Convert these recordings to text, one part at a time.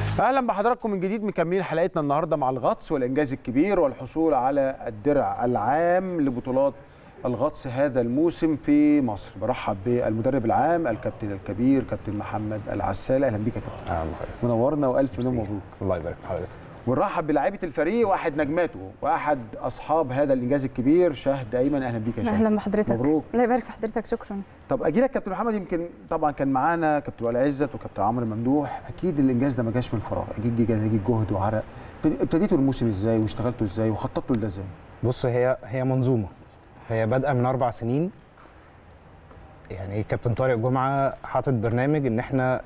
اهلا بحضراتكم من جديد مكملين حلقتنا النهارده مع الغطس والانجاز الكبير والحصول على الدرع العام لبطولات الغطس هذا الموسم في مصر برحب بالمدرب العام الكابتن الكبير كابتن محمد العسال اهلا بيك يا كابتن اهلا بحضرتك منورنا والف مليون مبروك الله يبارك في حضرتك ونرحب بلاعيبه الفريق واحد نجماته واحد اصحاب هذا الانجاز الكبير شهد ايمن اهلا بيك يا شهد اهلا بحضرتك مبروك الله يبارك في حضرتك شكرا طب اجي لك كابتن محمد يمكن طبعا كان معانا كابتن وائل عزت وكابتن عمرو ممدوح اكيد الانجاز ده ما جاش من فراغ اكيد جه نتيجه جهد وعرق ابتديتوا الموسم ازاي واشتغلتوا ازاي وخططتوا لده ازاي بص هي هي منظومه هي بادئه من اربع سنين يعني كابتن طارق جمعه حاطط برنامج ان احنا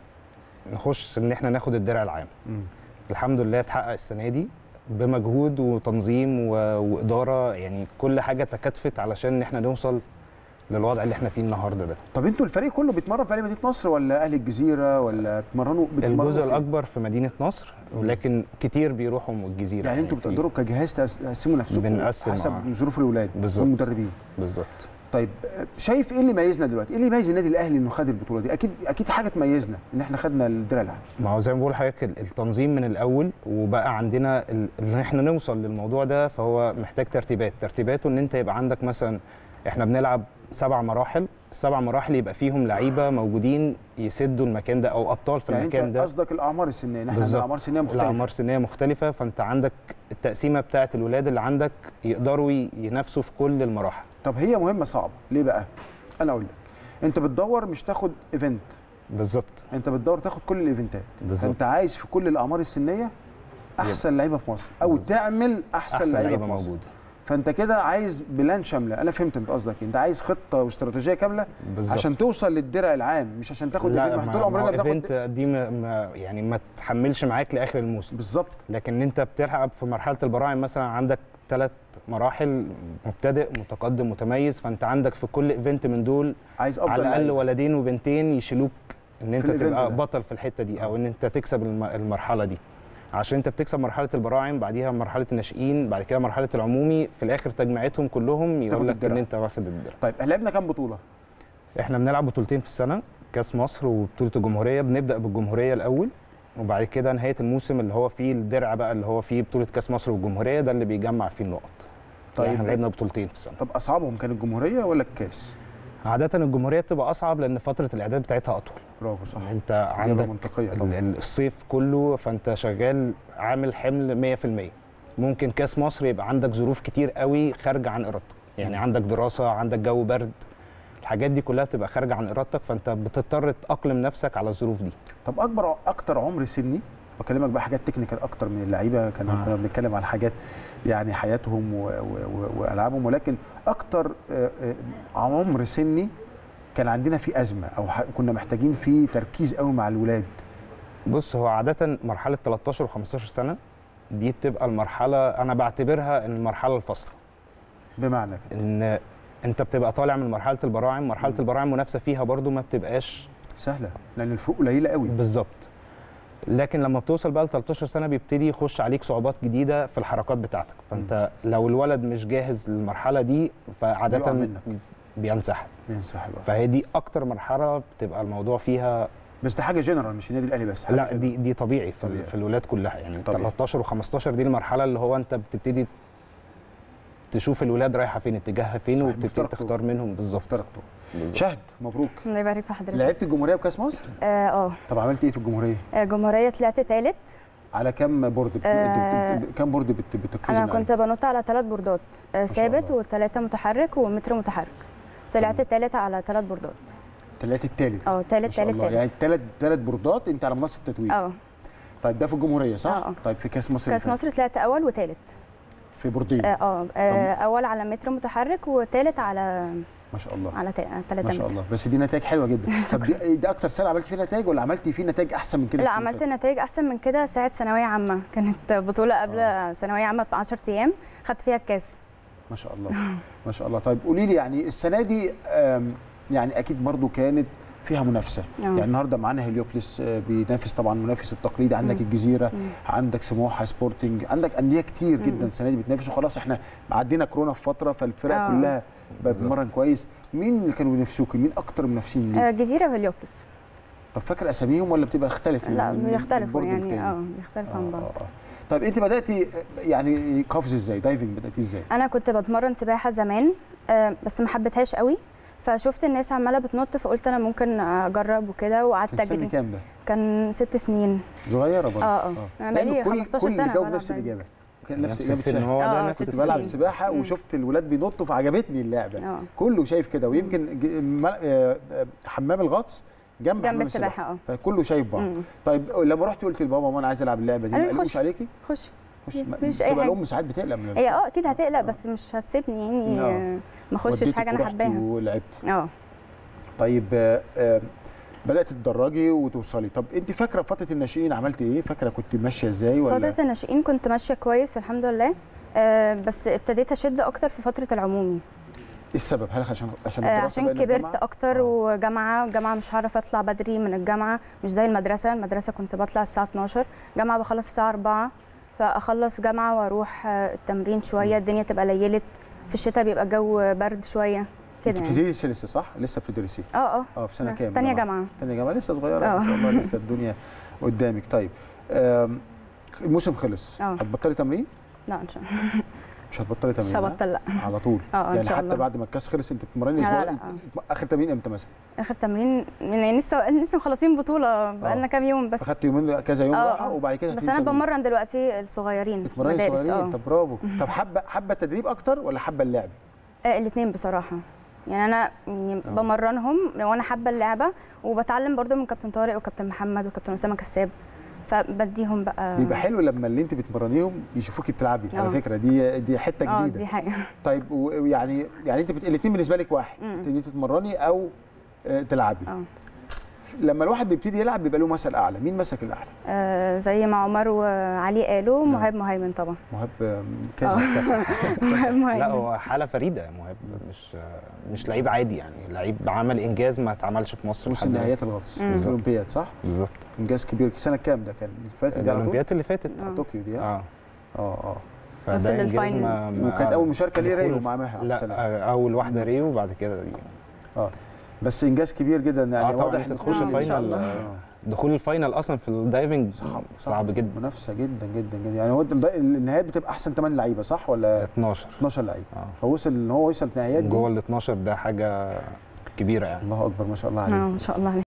نخش ان احنا ناخد الدرع العام مم. الحمد لله اتحقق السنه دي بمجهود وتنظيم و... واداره يعني كل حاجه تكاتفت علشان ان احنا نوصل للوضع اللي احنا فيه النهارده ده طب انتوا الفريق كله بيتمرن في مدينه نصر ولا اهل الجزيره ولا بتمرنوا بتتمرنوا الجزء فين؟ الاكبر في مدينه نصر ولكن كتير بيروحوا من الجزيره يعني انتوا في- بتقدروا كجهاز تقسموا نفسكم بنقسم، حسب آه. ظروف الاولاد بالظبط. والمدربين بالظبط طيب شايف ايه اللي ميزنا دلوقتي؟ ايه اللي يميز النادي الاهلي انه خد البطوله دي؟ اكيد اكيد حاجه تميزنا ان احنا خدنا الدرع العام ما هو زي ما بقول لحضرتك ال- التنظيم من الاول وبقى عندنا ال- ان احنا نوصل للموضوع ده فهو محتاج ترتيبات ترتيباته ان انت يبقى عندك مثلا احنا بنلعب سبع مراحل السبع مراحل يبقى فيهم لعيبه موجودين يسدوا المكان ده او ابطال في يعني المكان انت ده قصدك الاعمار السنيه ان احنا بالظبط. الاعمار السنيه مختلفه الاعمار سنيه مختلفه فانت عندك التقسيمه بتاعه الولاد اللي عندك يقدروا ي- ينافسوا في كل المراحل طب هي مهمه صعبه ليه بقى؟ انا اقول لك انت بتدور مش تاخد ايفنت بالظبط انت بتدور تاخد كل الايفنتات بالظبط. فانت عايز في كل الاعمار السنيه احسن لعيبه في مصر او بالظبط. تعمل احسن, احسن لعيبه لعيبه في مصر موجوده فانت كده عايز بلان شامله انا فهمت انت قصدك إيه. انت عايز خطه واستراتيجيه كامله بالظبط عشان توصل للدرع العام مش عشان تاخد لا الإيفنت. ما ما طول عمرنا ما بناخد ايفنت دي ما ما- يعني ما تحملش معاك لاخر الموسم بالظبط لكن انت بتلعب في مرحله البراعم مثلا عندك ثلاث مراحل مبتدئ متقدم متميز فانت عندك في كل ايفنت من دول عايز افضل على الاقل لعيب. ولدين وبنتين يشيلوك ان انت الإيفنت تبقى ده. بطل في الحته دي او ان انت تكسب الم- المرحله دي عشان انت بتكسب مرحله البراعم بعديها مرحله الناشئين بعد كده مرحله العمومي في الاخر تجميعتهم كلهم يقول لك الدرع. ان انت واخد الدرع طيب لعبنا كام بطوله احنا بنلعب بطولتين في السنه كاس مصر وبطوله الجمهوريه بنبدا بالجمهوريه الاول وبعد كده نهايه الموسم اللي هو فيه الدرع بقى اللي هو فيه بطوله كاس مصر والجمهوريه ده اللي بيجمع فيه النقط طيب. طيب احنا لعبنا بطولتين في السنه طب اصعبهم كان الجمهوريه ولا الكاس عاده الجمهوريه بتبقى اصعب لان فتره الاعداد بتاعتها اطول برافو صح انت إجابة عندك منطقيه ال- طبعا ال- الصيف كله فانت شغال عامل حمل 100% ممكن كاس مصر يبقى عندك ظروف كتير قوي خارجه عن ارادتك يعني عندك دراسه عندك جو برد الحاجات دي كلها بتبقى خارجه عن ارادتك فانت بتضطر تاقلم نفسك على الظروف دي طب اكبر اكتر عمر سني بكلمك بقى حاجات تكنيكال اكتر من اللعيبه كان آه. كنا بنتكلم عن حاجات يعني حياتهم و... و... و... والعابهم ولكن اكتر آه، آه، عمر سني كان عندنا فيه ازمه او ح... كنا محتاجين فيه تركيز قوي مع الولاد بص هو عاده مرحله 13 و15 سنه دي بتبقى المرحله انا بعتبرها ان المرحله الفاصله بمعنى كده ان انت بتبقى طالع من مرحله البراعم مرحله البراعم منافسه فيها برضو ما بتبقاش سهله لان الفروق قليله قوي بالظبط لكن لما بتوصل بقى ل 13 سنه بيبتدي يخش عليك صعوبات جديده في الحركات بتاعتك فانت لو الولد مش جاهز للمرحله دي فعاده بيقع منك. بينسحب بينسحب بقى. فهي دي اكتر مرحله بتبقى الموضوع فيها بس دي حاجه جنرال مش النادي الاهلي بس حاجة لا general. دي دي طبيعي في, طبيعي. طبيعي. في الولاد كلها يعني طبيعي. 13 و15 دي المرحله اللي هو انت بتبتدي تشوف الولاد رايحه فين اتجاهها فين صحيح، وبتبتدي مفترق تختار منهم بالظبط افترضته بالظبط. شهد مبروك الله يبارك في حضرتك لعبت الجمهوريه وكاس مصر اه اه طب عملت ايه في الجمهوريه آه، جمهوريه طلعت تالت على كام بورد بت... آه، بت... بت... كام بورد بت... بتقفزي انا معايا؟ كنت بنط على ثلاث بوردات آه، شاء ثابت الله. وثلاثه متحرك ومتر متحرك طلعت تالت على ثلاث بوردات طلعت التالت اه ما تالت شاء تالت الله تالت يعني ثلاث ثلاث بوردات انت على منصه التتويج اه طيب ده في الجمهوريه صح؟ آه، آه. طيب في كاس مصر كاس اللي فات، مصر طلعت اول وتالت في بوردين اه اه آه، اول على متر متحرك وتالت على ما شاء الله على تا- ثلاثة ما شاء متر الله بس دي نتائج حلوه جدا طب دي, دي اكتر سنه عملت فيها نتائج ولا عملتي فيه نتائج احسن من كده لا السنة اللي عملت نتائج احسن من كده ساعه ثانويه عامه كانت بطوله قبل ثانويه عامه ب 10 ايام خدت فيها الكاس ما شاء الله ما شاء الله طيب قولي لي يعني السنه دي آم، يعني اكيد برضو كانت فيها منافسه آه. يعني النهارده معانا هليوبلس آه، بينافس طبعا المنافس التقليدي عندك مم. الجزيره مم. عندك سموحه سبورتنج عندك انديه كتير مم. جدا السنه دي بتنافس وخلاص احنا عدينا كورونا في فتره فالفرق آه. كلها بقت بالظبط. بتتمرن كويس مين اللي كانوا بينافسوكي مين اكتر منافسين ليك آه، جزيره وهليوبلس طب فاكر اساميهم ولا بتبقى اختلف من- لا من- من بيختلفوا بورد يعني للتاني؟ اه بيختلفوا عن بعض آه، آه. طيب انت بداتي يعني قفز ازاي دايفنج بداتي ازاي انا كنت بتمرن سباحه زمان آه، بس ما حبيتهاش قوي فشفت الناس عماله بتنط فقلت انا ممكن اجرب وكده وقعدت كان سن اجري كام ده كان ست سنين صغيره برضه اه اه انا دايما بقالي كل 15 كل سنه اللي جاوب بلعب نفس دايفنج. الاجابه كان نفس نفس اجابه السن شاهد. هو آه، ده نفس كنت كنت السن بلعب سنين. سباحه مم. وشفت الولاد بينطوا فعجبتني اللعبه اه كله شايف كده ويمكن ج- مل- آه، آه، حمام الغطس جنب, جنب حمام السباحه اه فكله شايف بعض مم. طيب لما رحت قلت لبابا ما انا عايز العب اللعبه دي ما قالوا لي قالوش خش. عليكي خش خش مفيش ما- أي تبقى حاجة. الام ساعات بتقلق من هي اه اكيد هتقلق بس مش هتسيبني يعني آه. آه، ما اخشش وديتك حاجه انا ورحتي حباها ولعبتي اه طيب آه، آه، بدات تتدرجي وتوصلي طب انت فاكره فتره الناشئين عملتي ايه فاكره كنت ماشيه ازاي ولا فتره الناشئين كنت ماشيه كويس الحمد لله آه، بس ابتديت اشد اكتر في فتره العمومي ايه السبب هل عشان عشان آه، الدراسه عشان بقى كبرت للجامعة؟ اكتر آه. وجامعه جامعه مش هعرف اطلع بدري من الجامعه مش زي المدرسه المدرسه كنت بطلع الساعه 12 جامعه بخلص الساعه 4 فاخلص جامعه واروح آه، التمرين شويه الدنيا تبقى ليلت في الشتاء بيبقى الجو برد شويه كده انت يعني بتدرسي لسه صح لسه بتدرسي اه اه اه في سنه كام تانية جامعه تانية جامعه لسه صغيره آه. ما شاء الله لسه الدنيا قدامك طيب آم، الموسم خلص آه. هتبطلي تمرين لا ان شاء الله مش هتبطلي تمرين مش ها؟ هبطل لا على طول اه ان يعني شاء حتى الله بعد ما الكاس خلص انت بتتمرني لا، اسبوع لا، اخر تمرين امتى مثلا اخر تمرين يعني لسه لسه مخلصين بطوله بقالنا كام يوم بس اخدت يومين كذا يوم آه، راحه آه. وبعد كده بس هتبتدي انا تمرين. بمرن دلوقتي الصغيرين بتمرني مدارس صغيرين اه طب برافو طب حابه حابه التدريب اكتر ولا حابه اللعب الاثنين بصراحه يعني انا يعني بمرنهم لو انا حابه اللعبه وبتعلم برضو من كابتن طارق وكابتن محمد وكابتن اسامه كساب فبديهم بقى بيبقى حلو لما اللي انت بتمرنيهم يشوفوكي بتلعبي على آه. فكره دي دي حته اه جديده دي حاجه طيب ويعني يعني انت بت... الاثنين بالنسبه لك واحد مم. انت انت تتمرني او آه، تلعبي اه لما الواحد بيبتدي يلعب بيبقى له مثل اعلى مين مسك الاعلى آه، زي ما عمر وعلي قالوا مهاب مهيمن طبعا مهاب آه، كذا مهاب لا مهيمن هو حاله فريده مهاب مش مش لعيب عادي يعني لعيب عمل انجاز ما اتعملش في مصر موسم لحد دلوقتي. نهايات الغطس مم. الاولمبياد صح بالظبط انجاز كبير سنه كام ده كان فاتت دي على طول الاولمبياد اللي فاتت آه. طوكيو دي اه اه اه وصل فده انجاز ما للفاينلز. ما- وكانت اول مشاركه ليه دخول- ريو مع مها عبد لا السلام. آه، اول واحده ريو وبعد كده دي اه بس انجاز كبير جدا يعني اه طبعا واضح انت إن تخش آه، ما شاء فاينل الله. آه، دخول الفاينل اصلا في الدايفنج صعب صعب جدا منافسه جدا جدا جدا يعني هو الد- النهايات بتبقى احسن 8 لعيبه صح ولا 12 12 لعيب اه فوصل ان هو يوصل في النهايات دي جوه ال 12 ده حاجه كبيره يعني الله اكبر ما شاء الله عليه اه ما شاء الله عليك